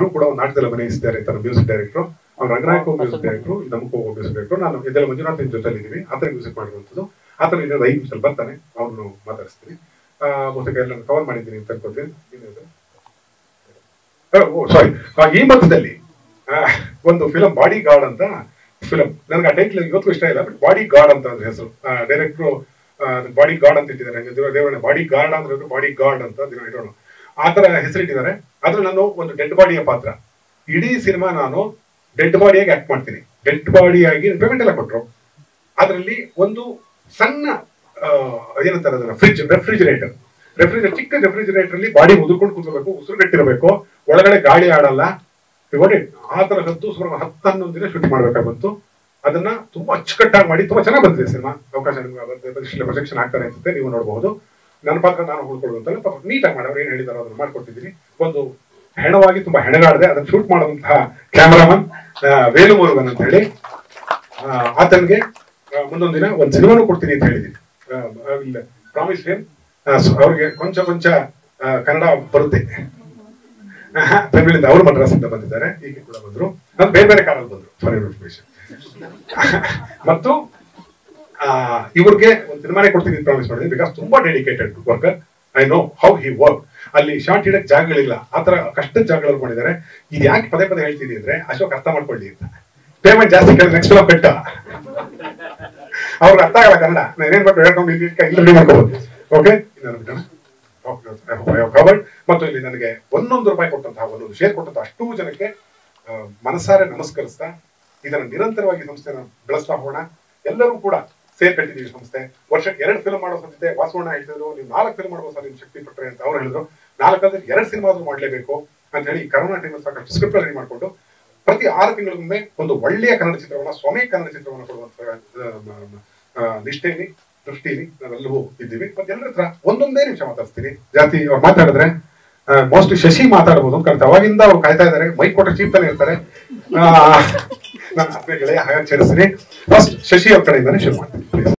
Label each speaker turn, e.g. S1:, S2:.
S1: ಕೂಡ ಒಂದು ನಾಟಕದಲ್ಲಿ ಅಭಿನಯಿಸಿದ್ದಾರೆ ತರ ಮ್ಯೂಸಿಕ್ ಡೈರೆಕ್ಟರ್ ಅವ್ರು ರಂಗನಾಯಕ ಮ್ಯೂಸಿಕ್ ಡೈರೆಕ್ಟರ್ ನಮಗೂ ಮ್ಯೂಸಿಕ್ ಡೈರೆಕ್ಟರ್ ನಾನು ಇದೆಲ್ಲ ಮಂಜುನಾಥ್ ಜೊತೆಲಿ ಇದೀವಿ ಆತರ ಮ್ಯೂಸಿಕ್ ಮಾಡಿರುವಂಥದ್ದು ಆತರ ಇನ್ನೊಂದು ಐದು ನಿಮಿಷದಲ್ಲಿ ಬರ್ತಾನೆ ಅವ್ರನ್ನು ಮಾತಾಡಿಸ್ತೀನಿ ಆ, ಬಹುತೇಕ ಎಲ್ಲ ಕವರ್ ಮಾಡಿದ್ದೀನಿ ಅಂತ ಅನ್ಕೋತೀನಿ ಸಾರಿ ಈ ಮಧ್ಯದಲ್ಲಿ ಆ, ಒಂದು ಫಿಲಂ ಬಾಡಿ ಗಾರ್ಡ್ ಅಂತ ಫಿಲಂ ನನಗೆ ಆ ಟೈಟ್ಲ್ ಇವತ್ತು ಇಷ್ಟ ಇಲ್ಲ ಬಟ್ ಬಾಡಿ ಗಾರ್ಡ್ ಅಂತ ಅದ್ರ ಹೆಸರು ಡೈರೆಕ್ಟ್ರು ಬಾಡಿ ಗಾರ್ಡ್ ಅಂತ ಇಟ್ಟಿದ್ದಾರೆ ಹಂಗೆ ದೇವ ದೇವರನ್ನ ಬಾಡಿ ಗಾರ್ಡ್ ಅಂದ್ರೆ ಬಾಡಿ ಗಾರ್ಡ್ ಅಂತ ದಿನ ಇಡೋಣ ಆ ತರ ಹೆಸರಿಟ್ಟಿದ್ದಾರೆ ಅದ್ರಲ್ಲಿ ನಾನು ಒಂದು ಡೆಡ್ ಬಾಡಿಯ ಪಾತ್ರ ಇಡೀ ಸಿನಿಮಾ ನಾನು ಡೆಡ್ ಬಾಡಿಯಾಗಿ ಆಕ್ಟ್ ಮಾಡ್ತೀನಿ ಡೆಡ್ ಬಾಡಿಯಾಗಿ ಪೇಮೆಂಟ್ ಎಲ್ಲ ಕೊಟ್ರು ಅದರಲ್ಲಿ ಒಂದು ಸಣ್ಣ ಆ, ಏನಂತಾರೆ ಅದನ್ನ ಫ್ರಿಜ್ ರೆಫ್ರಿಜರೇಟರ್ ರೆಫ್ರಿಜರೇಟರ್ ಚಿಕ್ಕ ರೆಫ್ರಿಜರೇಟರ್ ಅಲ್ಲಿ ಬಾಡಿ ಉದುರ್ಕೊಂಡು ಕೂತ್ಕೋಬೇಕು ಉಸಿರುಗಟ್ಟಿರಬೇಕು ಒಳಗಡೆ ಗಾಳಿ ಆಡಲ್ಲ ನೋಡಿ ಆ ತರಹದ್ದು ಸುಮಾರು ಹತ್ತು ಹನ್ನೊಂದು ದಿನ ಶೂಟಿಂಗ್ ಮಾಡ್ಬೇಕಾಗುತ್ತು ಅದನ್ನ ತುಂಬಾ ಅಚ್ಚುಕಟ್ಟಾಗಿ ಮಾಡಿ ತುಂಬಾ ಚೆನ್ನಾಗಿ ಬಂದಿದೆ ಸಿನಿಮಾ ಅವಕಾಶ ನಿಮ್ಗೆ ಪ್ರೊಜೆಕ್ಷನ್ ಆಗ್ತಾರೆ ಅನ್ಸುತ್ತೆ ನೀವು ನೋಡಬಹುದು ನನ್ನ ಪಾತ್ರ ನಾನು ಉಳ್ಕೊಳ್ಳುವಂತಲ್ಲ ಪಾಪ ನೀಟಾಗಿ ಮಾಡಿ ಅವ್ರು ಏನ್ ಹೇಳಿದಾರೋ ಅದನ್ನ ಮಾಡ್ಕೊಟ್ಟಿದ್ದೀನಿ ಒಂದು ಹೆಣವಾಗಿ ತುಂಬಾ ಹೆಣಗಾಡದೆ ಅದನ್ನ ಶೂಟ್ ಮಾಡುವಂತಹ ಕ್ಯಾಮರಾಮನ್ ವೇಲುಮುರುಗನ್ ಅಂತ ಹೇಳಿ ಆ, ಆತನಿಗೆ ಆ, ಮುಂದೊಂದು ದಿನ ಒಂದು ಸಿನಿಮಾನು ಕೊಡ್ತೀನಿ ಅಂತ ಹೇಳಿದ್ದೀನಿ ಪ್ರಾಮಿಸ್ ಹೇಮ್ ಅವ್ರಿಗೆ ಕೊಂಚ ಕೊಂಚ ಆ, ಕನ್ನಡ ಬರುತ್ತೆ ಬೆಂಗಳೂರಿಂದ ಅವರು ಮದ್ರಾಸ್ ಇಂದ ಬಂದಿದ್ದಾರೆ ಈಗ ಕೂಡ ಬಂದ್ರು ನಾನು ಬೇರೆ ಬೇರೆ ಕಾರಲ್ಲಿ ಬಂದ್ರು ಫಾರ್ ಇನ್ಫಾರ್ಮೇಶನ್ ಮತ್ತು ಆ, ಇವ್ರಿಗೆ ಒಂದು ಸಿನಿಮಾನೇ ಕೊಡ್ತೀನಿ ಪ್ರಾಮಿಸ್ ಮಾಡಿದ್ದೀನಿ ಬಿಕಾಸ್ ತುಂಬಾ dedicated worker I know how he work ಅಲ್ಲಿ ಶಾರ್ಟ್ ಇಡಕ್ ಜಾಗಗಳಿಲ್ಲ ಆತರ ಕಷ್ಟದ ಜಾಗಗಳಲ್ಲಿ ಮಾಡಿದ್ದಾರೆ ಇದು ಯಾಕೆ ಪದೇ ಪದೇ ಹೇಳ್ತೀನಿ ಅಂದ್ರೆ ಅಶೋಕ್ ಅರ್ಥ ಮಾಡ್ಕೊಳ್ಳಿ ಅಂತ ಪೇಮೆಂಟ್ ಜಾಸ್ತಿ ಕೇಳಿದ್ರೆ ನೆಕ್ಸ್ಟ್ ಫಿಲಮ್ ಬೆಟ್ಟ ಅವ್ರಿಗೆ ಅರ್ಥ ಆಗಲ್ಲ ಕನ್ನಡ ನಾನು ಏನೇನ್ ಬೇಕು ಹೇಳ್ಕೊಂಡು ಇಲ್ಲಿ ಇಲ್ಲಿ ready ಮಾಡ್ಕೋಬಹುದು ಓಕೆ ಕವರ್ಡ್ ಮತ್ತು ಇಲ್ಲಿ ನನಗೆ ಒಂದೊಂದು ರೂಪಾಯಿ ಕೊಟ್ಟಂತಹ ಒಂದೊಂದು ಶೇರ್ ಕೊಟ್ಟಂತಹ ಅಷ್ಟೂ ಜನಕ್ಕೆ ಆ, ಮನಸಾರೆ ನಮಸ್ಕರಿಸ್ತಾ ಇದನ್ನ ನಿರಂತರವಾಗಿ ಸಂಸ್ಥೆನ ಬೆಳೆಸ್ತಾ ಹೋಗೋಣ ಎಲ್ಲರೂ ಕೂಡ ಸೇರ್ ಕಟ್ಟಿದೀವಿ ಸಂಸ್ಥೆ ವರ್ಷಕ್ಕೆ ಎರಡು ಫಿಲ್ಮ್ ಮಾಡೋ ಸಾಧ್ಯತೆ ವಾಸವಣ್ಣ ಹೇಳ್ತಿದ್ರು ನೀವು ನಾಲ್ಕು ಫಿಲ್ಮ್ ಮಾಡೋ ಸರ್ ನಿಮ್ ಶಕ್ತಿ ಪಟ್ರೆ ಅಂತ ಅವ್ರು ಹೇಳಿದ್ರು ನಾಲ್ಕಾದ್ರೆ ಎರಡು ಸಿನಿಮಾ ಆದ್ರೂ ಮಾಡ್ಲೇಬೇಕು ಅಂತ ಹೇಳಿ ಕರೋನಾ ಟೈಮಲ್ಲಿ ಸಾಕಷ್ಟು ಸ್ಕ್ರಿಪ್ಟ್ ರೆಡಿ ಮಾಡಿಕೊಂಡು ಪ್ರತಿ ಆರು ತಿಂಗಳಿಗೊಮ್ಮೆ ಒಂದು ಒಳ್ಳೆಯ ಕನ್ನಡ ಚಿತ್ರವನ್ನ ಸ್ವಮೇ ಕನ್ನಡ ಚಿತ್ರವನ್ನ ಕೊಡುವಂತ ಆ, ನಿಷ್ಠೆಯಲ್ಲಿ ದೃಷ್ಟಿಯಲ್ಲಿ ನಾವೆಲ್ಲವೂ ಇದ್ದೀವಿ ಮತ್ತೆ ಎಲ್ಲರ ಹತ್ರ ಒಂದೊಂದೇ ನಿಮಿಷ ಮಾತಾಡ್ತೀನಿ ಜಾಸ್ತಿ ಅವ್ರು ಮಾತಾಡಿದ್ರೆ ಮೋಸ್ಟ್ಲಿ ಶಶಿ ಮಾತಾಡ್ಬೋದು ಕಾರಣ ಅವಾಗಿಂದ ಅವ್ರು ಕಾಯ್ತಾ ಇದ್ದಾರೆ ಮೈಕ್ ಕೊಟ್ಟ ಚೀಪ್ತಾನೆ ಇರ್ತಾರೆ ಆ, ನಾನು ಆತ್ಮೀಯ ಗೆಳೆಯ ಹಾಗಾಗಿ ಸೇರಿಸ್ತೀನಿ ಫಸ್ಟ್ ಶಶಿ ಅವ್ರ ಕಡೆಯಿಂದಾನೆ ಶುರು ಮಾಡ್ತೀನಿ ಪ್ಲೀಸ್